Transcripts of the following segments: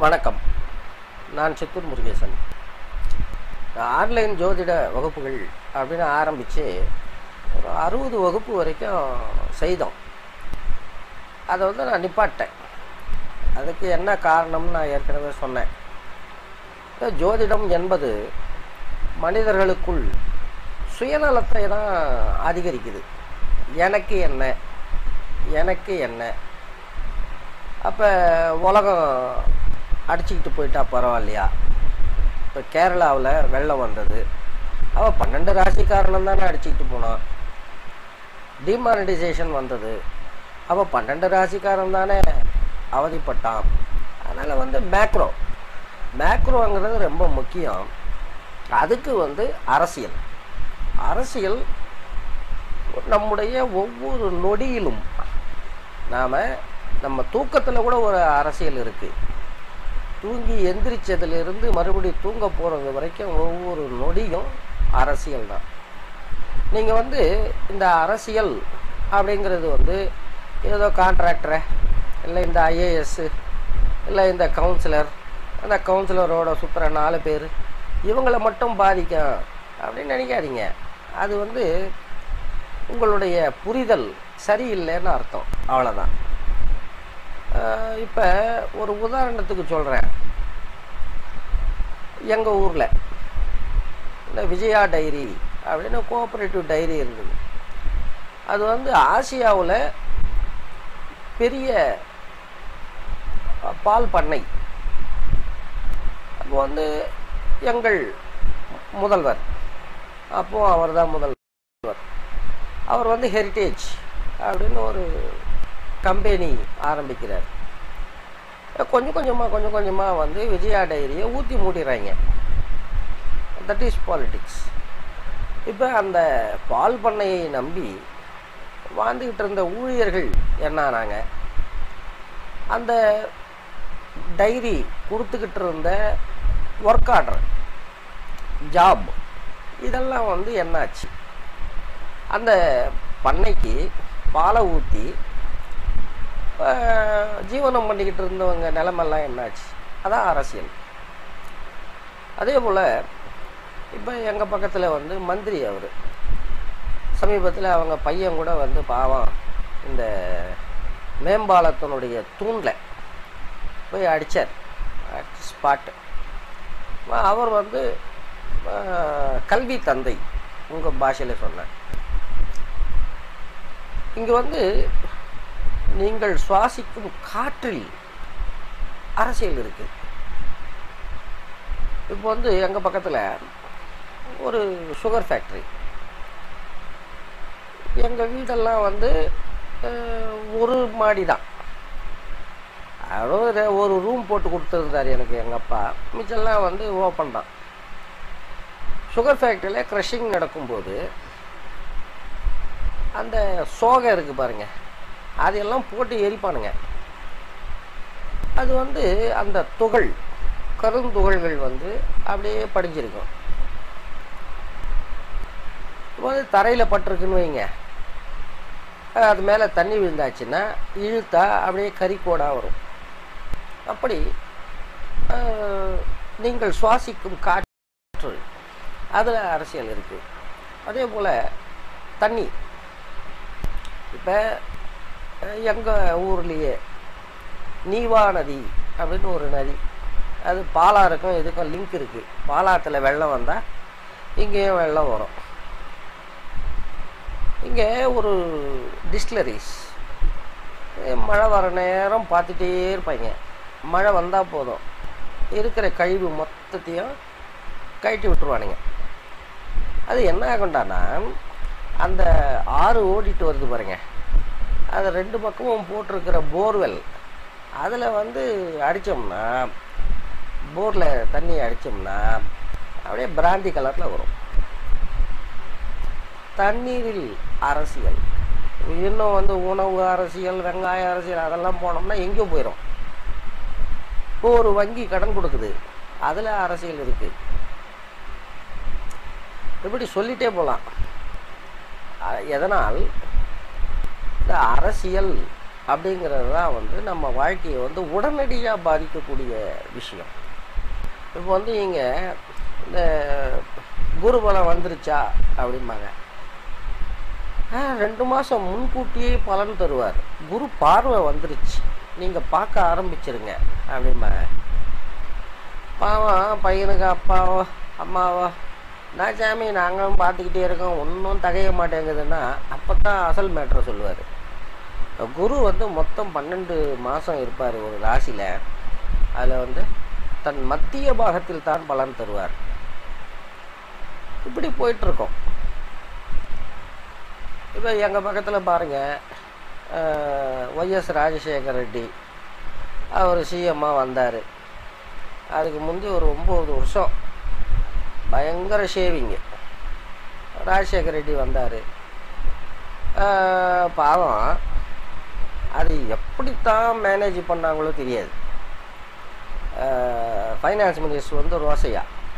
வணக்கம் நான் சித்தூர் முருகேசன் நான் ஆன்லைன் ஜோதிட வகுப்புகள் அப்படின்னு ஆரம்பித்து ஒரு அறுபது வகுப்பு வரைக்கும் செய்தோம் அதை வந்து நான் நிப்பாட்டேன் அதுக்கு என்ன காரணம்னு நான் ஏற்கனவே சொன்னேன் இந்த ஜோதிடம் என்பது மனிதர்களுக்குள் சுயநலத்தை தான் அதிகரிக்குது எனக்கு என்ன எனக்கு என்ன அப்போ உலகம் அடிச்சுக்கிட்டு போயிட்டா பரவாயில்லையா இப்போ கேரளாவில் வெள்ளம் வந்தது அவள் பன்னெண்டு ராசிக்காரனும் தானே அடிச்சுக்கிட்டு போனான் டிமானிட்டைசேஷன் வந்தது அவள் பன்னெண்டு ராசிக்காரன் தானே அவதிப்பட்டான் அதனால் வந்து மேக்ரோ மேக்ரோங்கிறது ரொம்ப முக்கியம் அதுக்கு வந்து அரசியல் அரசியல் நம்முடைய ஒவ்வொரு நொடியிலும் நாம் நம்ம தூக்கத்தில் கூட ஒரு அரசியல் இருக்குது தூங்கி எந்திரிச்சதுலேருந்து மறுபடியும் தூங்க போகிறது வரைக்கும் ஒவ்வொரு நொடியும் அரசியல் தான் நீங்கள் வந்து இந்த அரசியல் அப்படிங்கிறது வந்து ஏதோ கான்ட்ராக்டரை இல்லை இந்த ஐஏஎஸ்ஸு இல்லை இந்த கவுன்சிலர் அந்த கவுன்சிலரோட சுற்றுற நாலு பேர் இவங்களை மட்டும் பாதிக்கும் அப்படின்னு நினைக்காதீங்க அது வந்து உங்களுடைய புரிதல் சரியில்லைன்னு அர்த்தம் அவ்வளோதான் இப்போ ஒரு உதாரணத்துக்கு சொல்கிறேன் எங்கள் ஊரில் இந்த விஜயா டைரி அப்படின்னு கோஆப்ரேட்டிவ் டைரி இருந்தது அது வந்து ஆசியாவில் பெரிய பால் பண்ணை அப்போ வந்து எங்கள் முதல்வர் அப்போ அவர் தான் முதல்வர் அவர் வந்து ஹெரிட்டேஜ் அப்படின்னு ஒரு கம்பெனி ஆரம்பிக்கிறார் கொஞ்சம் கொஞ்சமாக கொஞ்சம் கொஞ்சமாக வந்து விஜயா டைரியை ஊற்றி மூடிடுறாங்க தட் இஸ் பாலிட்டிக்ஸ் இப்போ அந்த பால் பண்ணையை நம்பி வாழ்ந்துக்கிட்டு இருந்த ஊழியர்கள் என்னானாங்க அந்த டைரி கொடுத்துக்கிட்டு இருந்த ஒர்க் ஆர்டர் ஜாப் இதெல்லாம் வந்து என்னாச்சு அந்த பண்ணைக்கு பாலை ஊற்றி ஜீவனம் பண்ணிக்கிட்டு இருந்தவங்க நிலமெல்லாம் என்னாச்சு அதான் அரசியல் அதே போல் இப்போ எங்கள் பக்கத்தில் வந்து மந்திரி அவர் சமீபத்தில் அவங்க பையன் கூட வந்து பாவம் இந்த மேம்பாலத்தினுடைய தூணில் போய் அடித்தார் ஸ்பாட்டு அவர் வந்து கல்வி தந்தை உங்கள் பாஷையில் சொன்னேன் இங்கே வந்து நீங்கள் சுவாசிக்கும் காற்றில் அரசியல் இருக்குது இப்போ வந்து எங்கள் பக்கத்தில் ஒரு சுகர் ஃபேக்ட்ரி எங்கள் வீடெல்லாம் வந்து ஒரு மாடி தான் அதாவது ஒரு ரூம் போட்டு கொடுத்துருந்தார் எனக்கு எங்கள் அப்பா மிச்சம்லாம் வந்து ஓப்பன் தான் சுகர் ஃபேக்ட்ரியில் க்ரஷிங் நடக்கும்போது அந்த சோகை இருக்குது பாருங்கள் அதையெல்லாம் போட்டு எரிப்பானுங்க அது வந்து அந்த துகள் கருந்துகள்கள் வந்து அப்படியே படிஞ்சிருக்கும் இப்போ வந்து தரையில் பட்டிருக்குன்னு வைங்க அது மேலே தண்ணி விழுந்தாச்சுன்னா இழுத்தா அப்படியே கறிக்கோடாக வரும் அப்படி நீங்கள் சுவாசிக்கும் காற்று அதில் அரசியல் இருக்குது அதே போல் தண்ணி இப்போ எங்கள் ஊர்லேயே நீவா நதி அப்படின்னு ஒரு நதி அது பாலாருக்கும் இதுக்கும் லிங்க் இருக்குது பாலாத்தில் வெள்ளம் வந்தால் இங்கேயும் வெள்ளம் வரும் இங்கே ஒரு டிஸ்டிலரிஸ் மழை வர நேரம் பார்த்துட்டே இருப்பாங்க மழை வந்தால் போதும் இருக்கிற கழிவு மொத்தத்தையும் கழட்டி விட்டுருவானுங்க அது என்ன ஆகுண்டானா அந்த ஆறு ஓடிட்டு வருது பாருங்க அது ரெண்டு பக்கமும் போட்டிருக்கிற போர்வெல் அதில் வந்து அடித்தோம்னா போரில் தண்ணி அடித்தோம்னா அப்படியே பிராந்தி கலரில் வரும் தண்ணீரில் அரசியல் இன்னும் வந்து உணவு அரசியல் வெங்காய அரசியல் அதெல்லாம் போனோம்னா எங்கேயும் போயிடும் இப்போ ஒரு வங்கி கடன் கொடுக்குது அதில் அரசியல் இருக்குது இப்படி சொல்லிட்டே போகலாம் எதனால் இந்த அரசியல் அப்படிங்கிறது தான் வந்து நம்ம வாழ்க்கையை வந்து உடனடியாக பாதிக்கக்கூடிய விஷயம் இப்போ வந்து இங்கே இந்த குருபலம் வந்துருச்சா அப்படிம்பாங்க ஆ ரெண்டு மாதம் முன்கூட்டியே பலன் தருவார் குரு பார்வை வந்துருச்சு நீங்கள் பார்க்க ஆரம்பிச்சிருங்க அப்படிம்பாங்க பாவம் பையனுக்கு அப்பாவோ அம்மாவோ நான் சாமி நாங்களும் பார்த்துக்கிட்டே இருக்கோம் ஒன்றும் தகைய மாட்டேங்குதுன்னா அப்போ தான் அசல் மேட்ரை சொல்லுவார் குரு வந்து மொத்தம் பன்னெண்டு மாதம் இருப்பார் ஒரு ராசியில் அதில் வந்து தன் மத்திய பாகத்தில் தான் பலன் தருவார் இப்படி போயிட்டுருக்கோம் இப்போ எங்கள் பக்கத்தில் பாருங்கள் ஒய்எஸ் ராஜசேகர் ரெட்டி அவர் சிஎம்மாக வந்தார் அதுக்கு முந்தி ஒரு ஒம்பது வருஷம் பயங்கர ஷேவிங்கு ராஜசேகர் ரெட்டி வந்தார் பாவம் அது எப்படித்தான் மேனேஜ் பண்ணாங்களோ தெரியாது ஃபைனான்ஸ் மினிஸ்டர் வந்து ரோசையா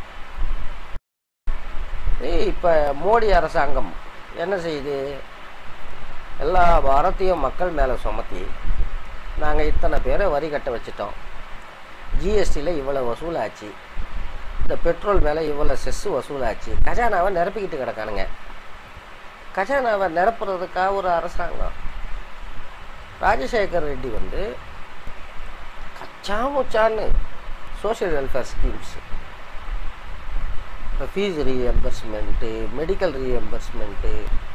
இப்போ மோடி அரசாங்கம் என்ன செய்யுது எல்லா பாரத்தையும் மக்கள் மேலே சுமத்தி நாங்கள் இத்தனை பேரை வரி கட்ட வச்சிட்டோம் ஜிஎஸ்டியில் இவ்வளோ வசூலாச்சு இந்த பெட்ரோல் மேலே இவ்வளோ செஸ்ஸு வசூலாச்சு கஜானாவை நிரப்பிக்கிட்டு கிடக்கானுங்க கஜானாவை நிரப்புறதுக்காக ஒரு அரசாங்கம் ராஜசேகர் ரெட்டி வந்து கச்சா முச்சான்னு சோஷியல் வெல்ஃபேர் ஸ்கீம்ஸ் இப்போ ஃபீஸ் ரீஎம்பர்ஸ்மெண்ட்டு மெடிக்கல் ரீஎம்பர்ஸ்மெண்ட்டு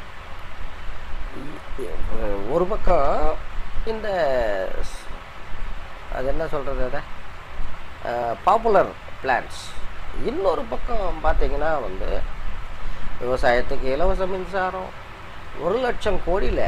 ஒரு பக்கம் இந்த அது என்ன சொல்கிறது அதை பாப்புலர் பிளான்ஸ் இன்னொரு பக்கம் பார்த்தீங்கன்னா வந்து விவசாயத்துக்கு இலவச மின்சாரம் ஒரு லட்சம் கோடியில்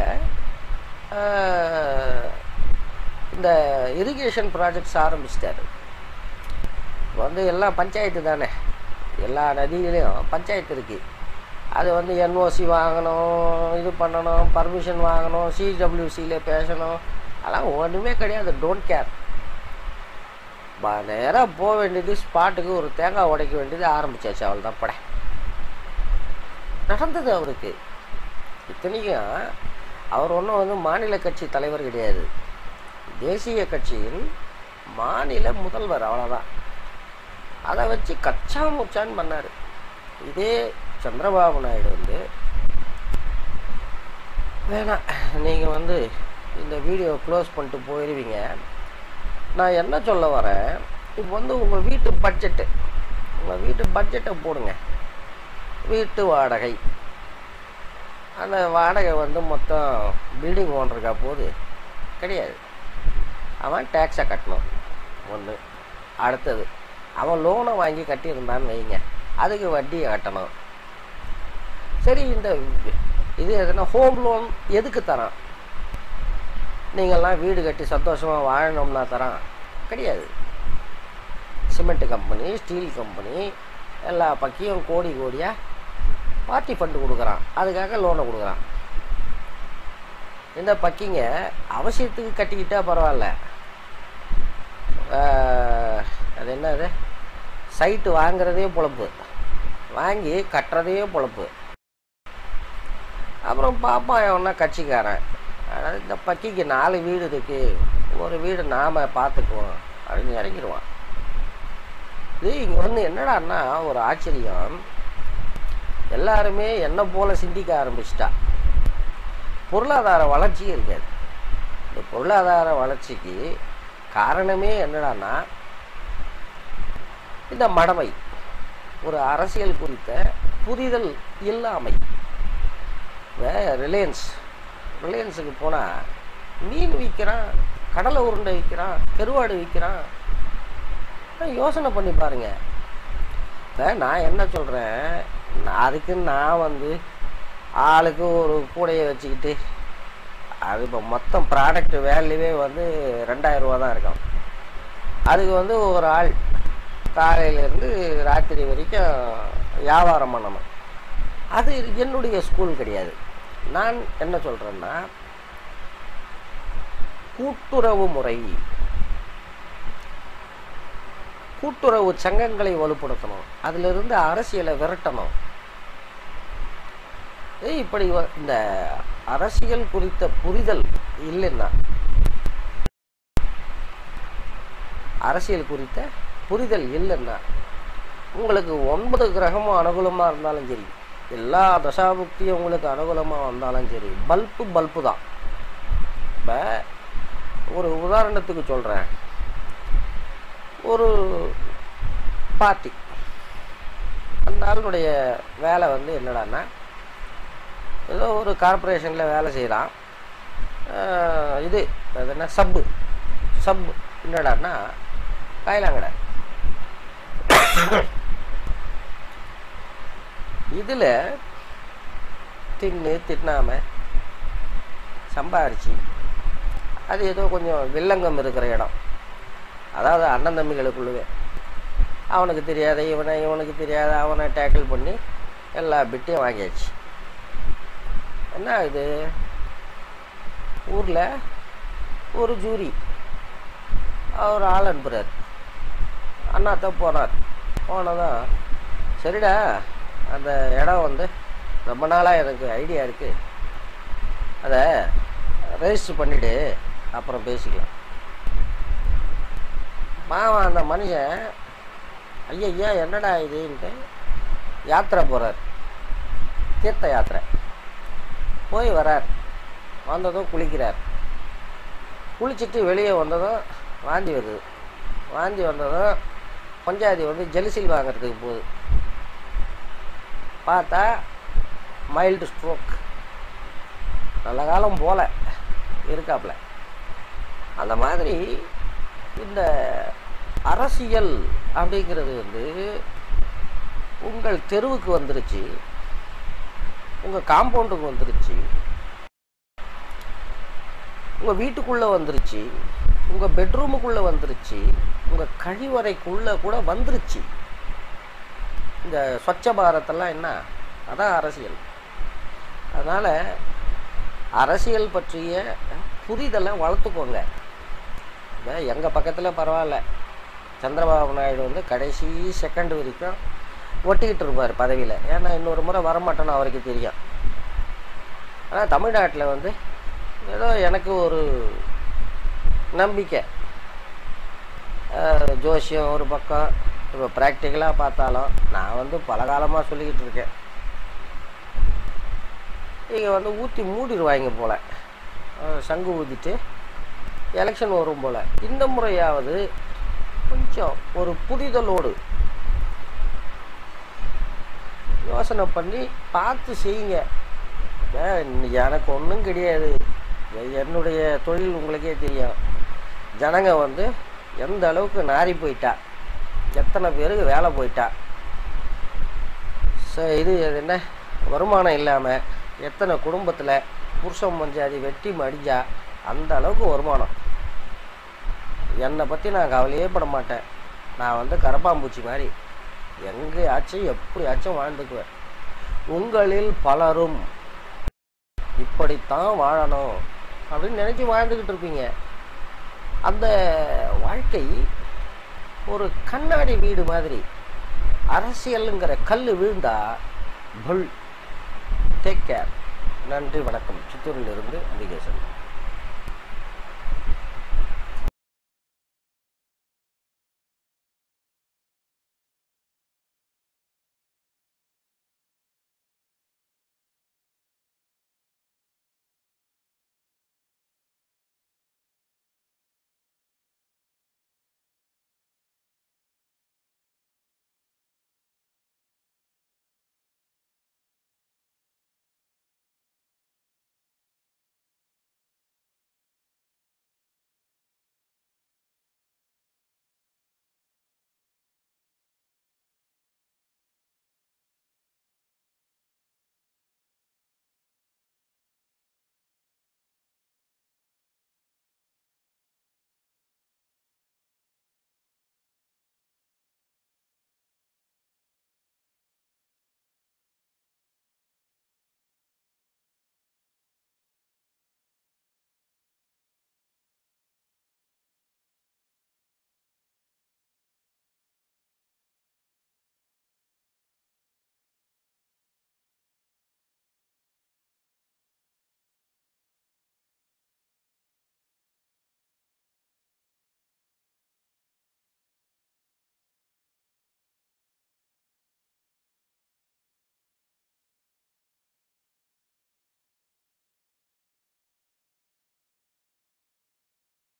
இந்த இரிகேஷன் ப்ராஜெக்ட்ஸ் ஆரம்பிச்சிட்டாரு வந்து எல்லாம் பஞ்சாயத்து தானே எல்லா நதிகளையும் பஞ்சாயத்து இருக்குது அது வந்து என்ஓசி வாங்கணும் இது பண்ணணும் பர்மிஷன் வாங்கணும் சிடபிள்யூசியில் பேசணும் அதெல்லாம் ஒன்றுமே கிடையாது டோன்ட் கேர் நேராக போக வேண்டியது ஸ்பாட்டுக்கு ஒரு தேங்காய் உடைக்க வேண்டியது ஆரம்பிச்சாச்சு அவள் தான் பட நடந்தது அவருக்கு இத்தனைக்கும் அவர் ஒன்றும் வந்து மாநில கட்சி தலைவர் கிடையாது தேசிய கட்சியின் மாநில முதல்வர் அவ்வளோதான் அதை வச்சு கச்சா முச்சான்னு பண்ணார் இதே சந்திரபாபு நாயுடு வந்து வேணாம் நீங்கள் வந்து இந்த வீடியோ க்ளோஸ் பண்ணிட்டு போயிடுவீங்க நான் என்ன சொல்ல வரேன் இப்போ வந்து உங்கள் வீட்டு பட்ஜெட்டு உங்கள் வீட்டு பட்ஜெட்டை போடுங்க வீட்டு வாடகை அந்த வாடகை வந்து மொத்தம் பில்டிங் ஓனருக்கா போகுது கிடையாது அவன் டேக்ஸை கட்டணும் ஒன்று அடுத்தது அவன் லோனை வாங்கி கட்டியிருந்தான்னு வைங்க அதுக்கு வட்டியை கட்டணும் சரி இந்த இது எதுனா ஹோம் லோன் எதுக்கு தரான் நீங்கள்லாம் வீடு கட்டி சந்தோஷமாக வாழணும்னா தரான் கிடையாது சிமெண்ட் கம்பெனி ஸ்டீல் கம்பெனி எல்லா பக்கியும் கோடி கோடியாக பார்ட்டி ஃபண்டு கொடுக்குறான் அதுக்காக லோனை கொடுக்குறான் இந்த பக்கிங்க அவசியத்துக்கு கட்டிக்கிட்டா பரவாயில்ல அது என்னது சைட்டு வாங்குறதே பொழப்பு வாங்கி கட்டுறதே பொழப்பு அப்புறம் பாப்பான் எவனா கட்சிக்காரன் அதாவது இந்த பக்கிக்கு நாலு வீடு இருக்கு ஒரு வீடு நாம் பார்த்துக்குவோம் அப்படின்னு இறங்கிடுவான் இது இங்கே வந்து என்னடான்னா ஒரு ஆச்சரியம் எல்லாருமே என்ன போல சிந்திக்க ஆரம்பிச்சிட்டா பொருளாதார வளர்ச்சியே இருக்காது இந்த பொருளாதார வளர்ச்சிக்கு காரணமே என்னடான்னா இந்த மடமை ஒரு அரசியல் குறித்த புரிதல் இல்லாமை ரிலையன்ஸ் ரிலையன்ஸுக்கு போனால் மீன் விற்கிறான் கடலை உருண்டை விற்கிறான் கருவாடு விற்கிறான் யோசனை பண்ணி பாருங்க இப்போ நான் என்ன சொல்கிறேன் அதுக்கு நான் வந்து ஆளுக்கு ஒரு கூடையை வச்சுக்கிட்டு அது இப்போ மொத்தம் ப்ராடக்ட் வேல்யூவே வந்து ரெண்டாயிரம் ரூபா தான் இருக்கும் அதுக்கு வந்து ஒரு ஆள் காலையிலேருந்து ராத்திரி வரைக்கும் வியாபாரம் பண்ணணும் அது என்னுடைய ஸ்கூல் கிடையாது நான் என்ன சொல்கிறேன்னா கூட்டுறவு முறை கூட்டுறவு சங்கங்களை வலுப்படுத்தணும் அதிலிருந்து அரசியலை விரட்டணும் இப்படி இந்த அரசியல் குறித்த புரிதல் இல்லைன்னா அரசியல் குறித்த புரிதல் இல்லைன்னா உங்களுக்கு ஒன்பது கிரகமும் அனுகூலமாக இருந்தாலும் சரி எல்லா தசாபுக்தியும் உங்களுக்கு அனுகூலமாக வந்தாலும் சரி பல்பு பல்பு தான் இப்போ ஒரு உதாரணத்துக்கு சொல்கிறேன் ஒரு பார்ட்டி அந்த ஆளுடைய வேலை வந்து என்னடான்னா ஏதோ ஒரு கார்ப்பரேஷனில் வேலை செய்கிறான் இது அது என்ன சப்பு சப் என்னடான்னா காயலாங்கடை இதில் தின்னு தின்னாம சம்பாரிச்சு அது ஏதோ கொஞ்சம் வில்லங்கம் இருக்கிற இடம் அதாவது அண்ணன் தம்பிகளுக்குள்ளவே அவனுக்கு தெரியாத இவனை இவனுக்கு தெரியாத அவனை டேக்கிள் பண்ணி எல்லா பிட்டையும் வாங்கியாச்சு என்ன இது ஊரில் ஒரு ஜூரி அவர் ஆள் அனுப்புகிறார் அண்ணாத்த போனார் போனதும் சரிடா அந்த இடம் வந்து ரொம்ப நாளாக எனக்கு ஐடியா இருக்குது அதை ரெஜிஸ்டர் பண்ணிவிடு அப்புறம் பேசிக்கலாம் மாவன் அந்த மனுஷன் ஐயா என்னடா இதுன்ட்டு யாத்திரை போகிறார் தீர்த்த யாத்திரை போய் வரார் வந்ததும் குளிக்கிறார் குளிச்சுட்டு வெளியே வந்ததும் வாந்தி வருது வாந்தி வந்ததும் பஞ்சாயத்து வந்து ஜெலிசில் வாங்குறதுக்கு போகுது பார்த்தா மைல்டு ஸ்ட்ரோக் நல்ல காலம் போல இருக்காப்புல அந்த மாதிரி இந்த அரசியல் அப்படிங்கிறது வந்து உங்கள் தெருவுக்கு வந்துருச்சு உங்கள் காம்பவுண்டுக்கு வந்துருச்சு உங்கள் வீட்டுக்குள்ளே வந்துருச்சு உங்கள் பெட்ரூமுக்குள்ளே வந்துருச்சு உங்கள் கழிவறைக்குள்ளே கூட வந்துருச்சு இந்த ஸ்வச்ச பாரத்தெல்லாம் என்ன அதான் அரசியல் அதனால் அரசியல் பற்றிய புரிதலை வளர்த்துக்கோங்க இப்போ எங்கள் பக்கத்தில் பரவாயில்ல சந்திரபாபு நாயுடு வந்து கடைசி செகண்ட் வரைக்கும் ஒட்டிக்கிட்டு இருப்பார் பதவியில் ஏன்னா இன்னொரு முறை வரமாட்டேன்னு அவருக்கு தெரியும் ஆனால் தமிழ்நாட்டில் வந்து ஏதோ எனக்கு ஒரு நம்பிக்கை அஹ், ஜோசியம் ஒரு பக்கம் இப்போ ப்ராக்டிக்கலாக பார்த்தாலும் நான் வந்து பல காலமாக சொல்லிக்கிட்டு இருக்கேன் இங்கே வந்து ஊற்றி மூடிடுவாங்க போல் அஹ், சங்கு ஊதிட்டு எலெக்ஷன் வரும் போல் இந்த முறையாவது கொஞ்சம் ஒரு புரிதலோடு யோசனை பண்ணி பார்த்து செய்யுங்க ஏன் எனக்கு ஒன்றும் கிடையாது எ- என்னுடைய தொழில் உங்களுக்கே தெரியும் ஜனங்க வந்து எந்த அளவுக்கு நாறி போயிட்டா எத்தனை பேருக்கு வேலை போயிட்டா ஸோ இது என்ன வருமானம் இல்லாமல் எத்தனை குடும்பத்தில் புருஷன் பஞ்சாதி வெட்டி மடிஞ்சா அந்த அளவுக்கு வருமானம் என்னை பற்றி நான் கவலையே பட மாட்டேன் நான் வந்து கரப்பாம்பூச்சி மாதிரி எங்கேயாச்சும் எப்படியாச்சும் வாழ்ந்துக்குவேன் உங்களில் பலரும் இப்படித்தான் வாழணும் அப்படின்னு நினச்சி வாழ்ந்துக்கிட்டு இருப்பீங்க அந்த வாழ்க்கை ஒரு கண்ணாடி வீடு மாதிரி அரசியலுங்கிற கல் விழுந்தா புல் டேக் கேர் நன்றி வணக்கம் சித்தூரிலிருந்து முருகேசன்